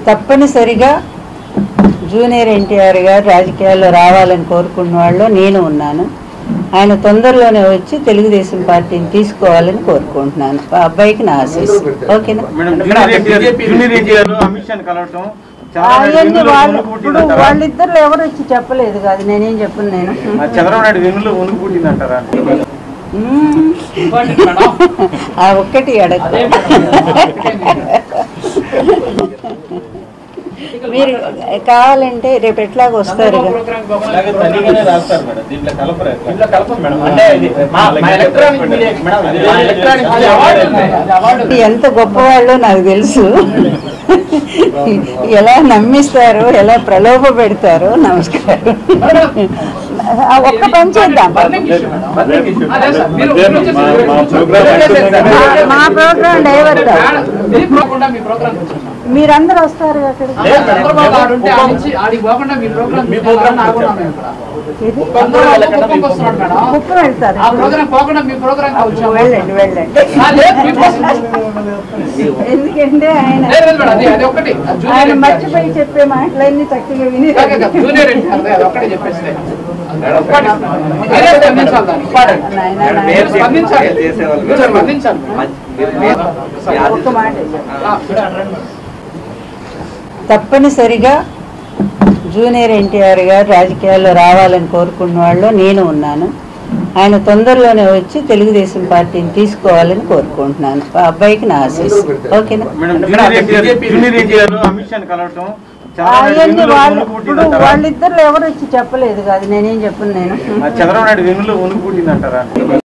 తప్పనిసరిగా జూనియర్ ఎన్టీఆర్ గారు రాజకీయాల్లో రావాలని కోరుకున్న వాళ్ళు నేను ఉన్నాను ఆయన తొందరలోనే వచ్చి తెలుగుదేశం పార్టీని తీసుకోవాలని కోరుకుంటున్నాను ఆ అబ్బాయికి నా ఆశీస్ ఓకేనా madam junior NTR junior NTR Amit షాని కలవటం చంద్రబాబు నాయుడు అవన్నీ వెన్నులో వాళ్ళు వణుకు ఇప్పుడు పుట్టిందంటారా? వాళ్ళిద్దరు ఎవరు వచ్చి చెప్పలేదు కాదు నేనేం చెప్పను నేను ఆ చంద్రబాబు నాయుడు వెన్నులో వణుకు పుట్టిందంటారా మ్మ్. ఆ ఒక్కటి అడగ మీరు కావాలంటే రేపు ఎట్లాగ వస్తారు కదా. అలాగే తనిఖీగానే రాస్తారు మేడం దీంట్లో కలపరు ఎట్లా? ఇంట్లో కలపం మేడం అంటే ఇది మా మా ఎలక్ట్రానిక్ మీడియా మేడం అది మా ఎలక్ట్రానిక్ అది మీడియా అవార్డు ఉంది. అది అవార్డు ఎంత గొప్పవాళ్ళో నాకు తెలుసు ఎలా నమ్మిస్తారో ఎలా ప్రలోభ పెడతారో నమస్కారం ఆ ఒక్క పని చేద్దాం అదే సార్, మీరు అదే వచ్చేసి- మా- మా ప్రోగ్రామ్ మా- మా ప్రోగ్రామ్ డైవర్ట్ మీరు పోకుండా మీ ప్రోగ్రామ్ వచ్చేసాం. మీరందరూ వస్తారు అక్కడికి లేదు, చంద్రబాబు ఆడు ఉంటే ఆడి నుంచి ఆడికి పోకుండా మీ ప్రోగ్రామ్ మీ ప్రోగ్రామ్ ఆగున్నాం మేము ఇక్కడ. ఇది చంద్రబాబు కుప్పంకి వస్తున్నాడు మేడం. కుప్పం వెళ్తారు ఆ ప్రోగ్రామ్ పోకుండా మీ ప్రోగ్రామ్ వచ్చాము వెళ్ళండి వెళ్ళండి ఆ, లేదు, మీకోసం. ఎందుకంటే ఆయన లేదు, లేదు మేడం, అది అది ఒకటి అది జూనియర్ ఆయన ఎన్టీఆర్. మర్చిపోయి చెప్పే మాటలన్నీ చక్కగా విని కాదు, కాదు, జూనియర్ ఎన్టీఆర్ దే, అది ఒక్కటే చెప్పేస్తే అది ఒక్కటి. మీరే స్పందించాలి దానికి. ఇంపార్టెంట్. నాయనా, మీరు నాయనా. స్పందించాలి మీరు స్పందించాలి ఒక్క మాట ఆ, తప్పనిసరిగా జూనియర్ ఎన్టీఆర్ గారు రాజకీయాల్లో రావాలని కోరుకున్న వాళ్ళు నేను ఉన్నాను ఆయన తొందరలోనే వచ్చి తెలుగుదేశం పార్టీని తీసుకోవాలని కోరుకుంటున్నాను ఆ అబ్బాయికి నా ఆశీస్ ఓకేనా madam junior NTR junior NTR Amit షాని కలవటం చంద్రబాబు నాయుడు అవన్నీ వెన్నులో వాళ్ళు వణుకు ఇప్పుడు పుట్టిందంటారా? వాళ్ళిద్దరు ఎవరు వచ్చి చెప్పలేదు కాదు నేనేం చెప్పను నేను ఆ చంద్రబాబు నాయుడు వెన్నులో వణుకు పుట్టిందంటారా